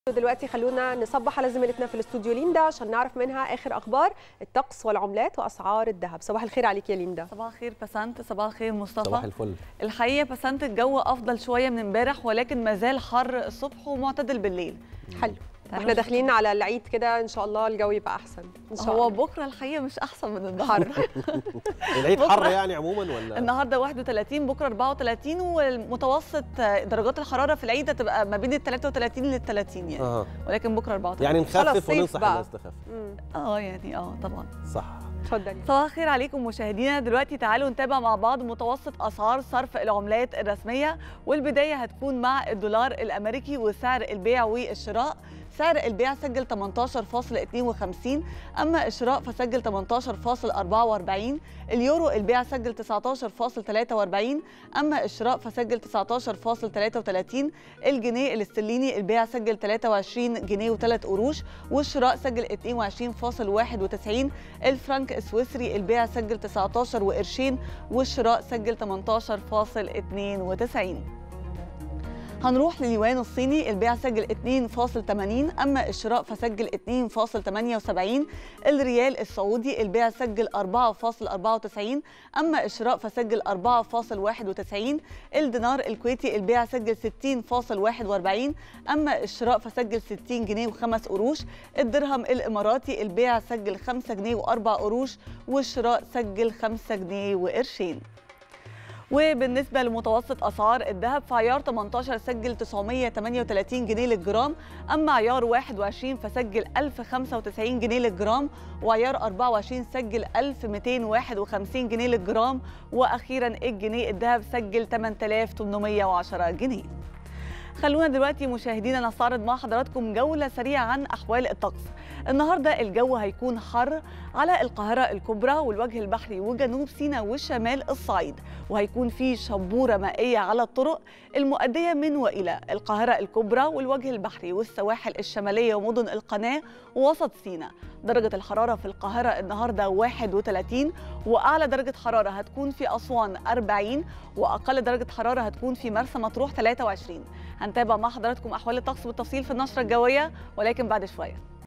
دلوقتي خلونا نصبح على زميلتنا في الاستوديو ليندا عشان نعرف منها اخر اخبار الطقس والعملات واسعار الذهب صباح الخير عليك يا ليندا صباح الخير بسنت صباح الخير مصطفى صباح الفل الحقيقه بسنت الجو افضل شويه من امبارح ولكن ما زال حر الصبح ومعتدل بالليل حلو احنا داخلين على العيد كده ان شاء الله الجو يبقى احسن ان شاء هو الله بكره الحقيقه مش احسن من النهارده حر العيد بكرة. حر يعني عموما ولا النهارده 31 بكره 34 والمتوسط درجات الحراره في العيد هتبقى ما بين ال 33 لل 30 يعني اه ولكن بكره 34 يعني خلاص نخفف صيف وننصح بقى. الناس تخفف مم. اه يعني اه طبعا صح اتفضلي صباح الخير عليكم مشاهدينا دلوقتي تعالوا نتابع مع بعض متوسط اسعار صرف العملات الرسميه والبدايه هتكون مع الدولار الامريكي وسعر البيع والشراء سعر البيع سجل 18.52 اما الشراء فسجل 18.44 اليورو البيع سجل 19.43 اما الشراء فسجل 19.33 الجنيه الاسترليني البيع سجل 23 جنيه و3 قروش والشراء سجل 22.91 الفرنك السويسري البيع سجل 19 وقرشين والشراء سجل 18.92 هنروح لليوان الصيني البيع سجل 2.80 اما الشراء فسجل 2.78 الريال السعودي البيع سجل 4.94 اما الشراء فسجل 4.91 الدينار الكويتي البيع سجل 60.41 اما الشراء فسجل 60 جنيه و5 قروش الدرهم الاماراتي البيع سجل 5 جنيه و4 قروش والشراء سجل 5 جنيه وقرشين وبالنسبة لمتوسط أسعار الذهب فعيار 18 سجل 938 جنيه للجرام أما عيار 21 فسجل 1095 جنيه للجرام وعيار 24 سجل 1251 جنيه للجرام وأخيرا الجنيه الذهب سجل 8810 جنيه خلونا دلوقتي مشاهدينا نستعرض مع حضراتكم جولة سريعة عن أحوال الطقس النهاردة الجو هيكون حر على القاهرة الكبرى والوجه البحري وجنوب سيناء وشمال الصعيد وهيكون في شبورة مائية على الطرق المؤدية من وإلى القاهرة الكبرى والوجه البحري والسواحل الشمالية ومدن القناة ووسط سيناء درجة الحرارة في القاهرة النهاردة 31 وأعلى درجة حرارة هتكون في أسوان 40 وأقل درجة حرارة هتكون في مرسى مطروح 23 هنتابع مع حضراتكم أحوال الطقس بالتفصيل في النشرة الجوية ولكن بعد شوية